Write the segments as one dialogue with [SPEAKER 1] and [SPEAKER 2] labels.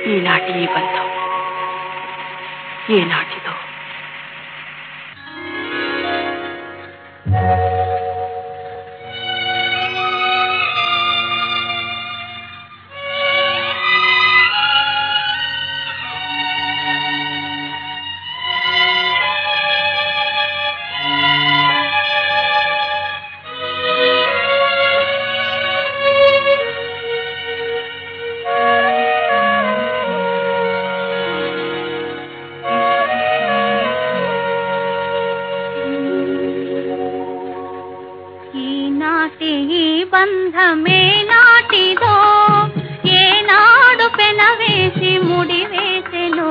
[SPEAKER 1] ఈనాటి ఈ బంధం ఏనాటిదో
[SPEAKER 2] ఈనాటి ఈ బంధమే నాటిదో ఏనాడు పెనవేసి ముడి వేసెను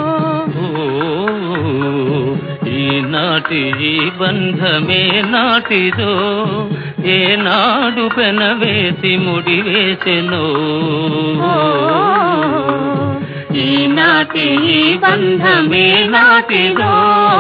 [SPEAKER 3] ఈనాటి ఈ బంధమే నాటిదో ఏనాడు పెనవేసి ముడివేసెను ఈనాటి ఈ బంధమే నాటిదో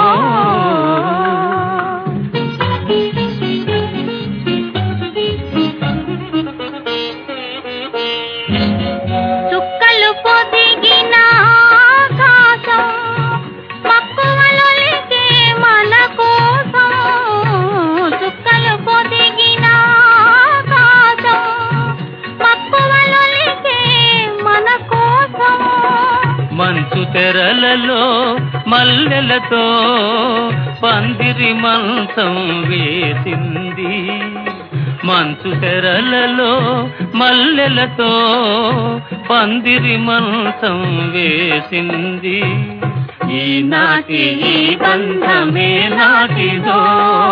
[SPEAKER 2] చుక్కలు పొదిగిన ఆకాశం మక్కువలొలికే మన కోసం చుక్కలు పొదిగిన ఆకాశం మక్కువలొలికే మన కోసం
[SPEAKER 3] మంచు తెరలలో మల్లెలతో పందిరి మంచం వేసింది మంచు తెరలలో మల్లెలతో పందిరి మంచం వేసింది ఈనాటి ఈ బంధమే నాటిదో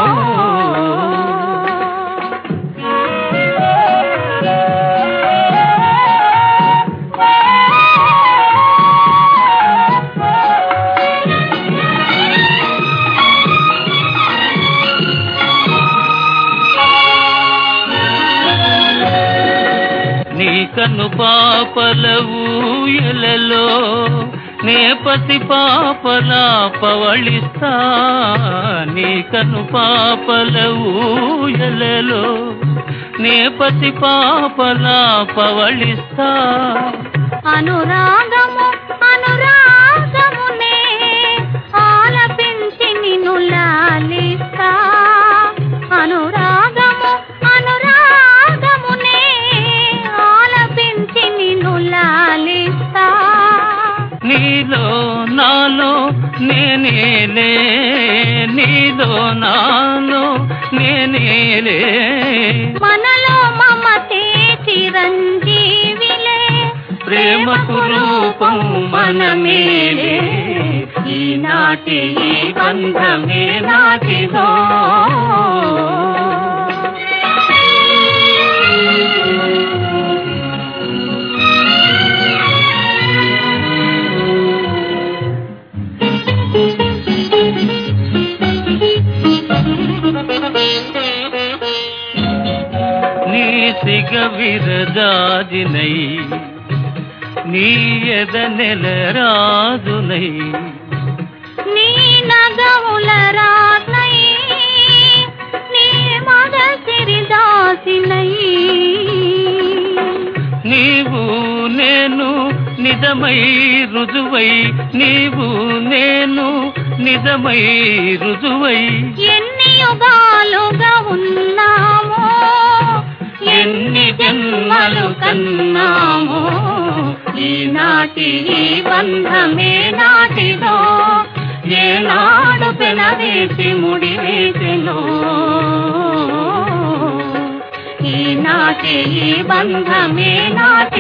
[SPEAKER 3] నీ కను పాపల ఊయలలో నే పసి పాపలా పవళిస్తా నీ కను పాపల ఊయలలో నే పసి పాపలా పవళిస్తా
[SPEAKER 2] అనురాగము అనురాగమునే ఆలపించి నిన్ను లాలిస్తా అనురాగము అనురాగమునే ఆలపించి నిన్ను లాలిస్తా
[SPEAKER 3] నీలో నాలో నేనేలే నీలో నాలో నేనేలే
[SPEAKER 2] మనలో మమతే చిరంజీవిలే
[SPEAKER 3] ప్రేమకు రూపం మనమేలే ఈనాటి ఈ బంధమే నాటిదో నీ సిగ విరజాజినై నీ ఎద నెల రాజునై
[SPEAKER 2] నీ నగముల రాత్నై నీ మద సిరిదాసినై
[SPEAKER 3] నీవు నేను నిజమై రుజువై నీవు నేను నిజమై రుజువై
[SPEAKER 2] ఎన్ని యుగాలుగా ఉన్నామో
[SPEAKER 3] ఎన్ని జన్మలు కన్నామో ఈనాటి ఈ బంధమే నాటిదో ఏనాడు పెనవేసి ముడివేసెను ఈనాటి ఈ బంధమే నాటి